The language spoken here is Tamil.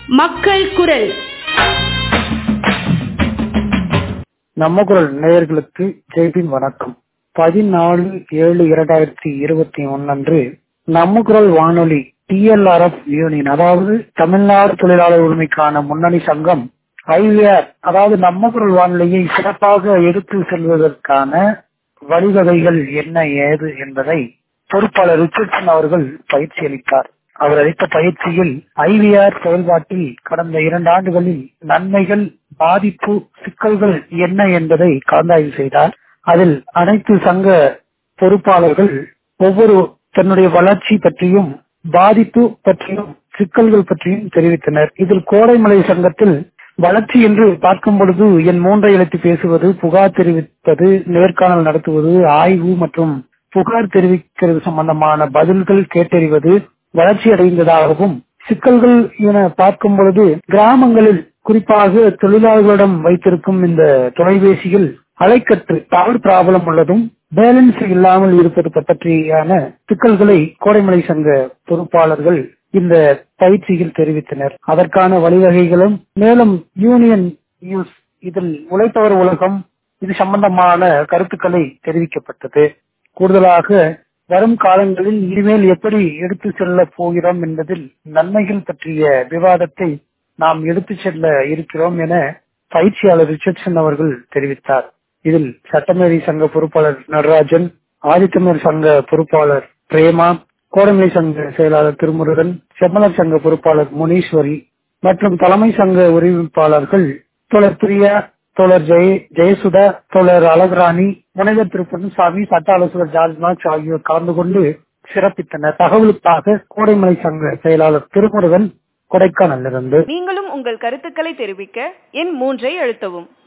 மக்கள் குரல் நம்ம குரல் நேயர்களுக்கு ஜெய்பின் வணக்கம் பதினாலு ஏழு இரண்டாயிரத்தி இருபத்தி ஒன்னு நம்ம குரல் வானொலி டிஎல்ஆர்எஃப் யூனியன் அதாவது தமிழ்நாடு தொழிலாளர் உரிமைக்கான முன்னணி சங்கம் ஐவிஆர் அதாவது நம்ம குரல் வானொலியை சிறப்பாக எடுத்து செல்வதற்கான வழிவகைகள் என்ன ஏது என்பதை பொறுப்பாளர் ரிச்சர்ட்சன் அவர்கள் பயிற்சி அளித்தார் அவர் அளித்த பயிற்சியில் ஐவிஆர் செயல்பாட்டில் கடந்த இரண்டு ஆண்டுகளில் நன்மைகள் பாதிப்பு சிக்கல்கள் என்ன என்பதை கலந்தாய்வு செய்தார் அதில் அனைத்து சங்க பொறுப்பாளர்கள் ஒவ்வொரு தன்னுடைய வளர்ச்சி பற்றியும் பாதிப்பு பற்றியும் சிக்கல்கள் பற்றியும் தெரிவித்தனர் இதில் கோடைமலை சங்கத்தில் வளர்ச்சி என்று பார்க்கும் பொழுது என் மூன்றை எழுத்து பேசுவது புகார் தெரிவிப்பது நேர்காணல் நடத்துவது ஆய்வு மற்றும் புகார் தெரிவிக்கிறது சம்பந்தமான பதில்கள் கேட்டறிவது வளர்ச்சி அடைந்ததாகவும் சிக்கல்கள் என பார்க்கும் பொழுது கிராமங்களில் குறிப்பாக தொழிலாளர்களிடம் வைத்திருக்கும் இந்த தொலைபேசியில் அலைக்கற்று டவர் ப்ராப்ளம் உள்ளதும் பேலன்ஸ் இல்லாமல் இருப்பது பற்றியான சிக்கல்களை கோடைமலை சங்க பொறுப்பாளர்கள் இந்த பயிற்சியில் தெரிவித்தனர் அதற்கான வழிவகைகளும் மேலும் யூனியன் நியூஸ் இதில் உழைப்பவர் உலகம் இது சம்பந்தமான கருத்துக்களை தெரிவிக்கப்பட்டது கூடுதலாக வரும் காலங்களில் இனிமேல் எப்படி எடுத்து செல்ல போகிறோம் என்பதில் நன்மைகள் பற்றிய விவாதத்தை நாம் எடுத்து செல்ல இருக்கிறோம் என பயிற்சியாளர் ரிச்சர்ட்சன் அவர்கள் தெரிவித்தார் இதில் சட்டமேரி சங்க பொறுப்பாளர் நடராஜன் ஆதித்தமிழர் சங்க பொறுப்பாளர் பிரேமா கோடமலை சங்க செயலாளர் திருமுருகன் செம்மலர் சங்க பொறுப்பாளர் முனீஸ்வரி மற்றும் தலைமை சங்க உரிமைப்பாளர்கள் தோழர் பிரியா தோழர் ஜெய ஜெயசுதா தோழர் அழகுராணி முனைவர் திருப்பணசாமி சட்ட ஆலோசகர் ஜார்ஜ் மார்க்ஸ் ஆகியோர் கலந்து கொண்டு சிறப்பித்தனர் தகவலுக்காக கோடைமலை சங்க செயலாளர் திருமுருகன் கொடைக்கானலிருந்து நீங்களும் உங்கள் கருத்துக்களை தெரிவிக்க எண் மூன்றை அழுத்தவும்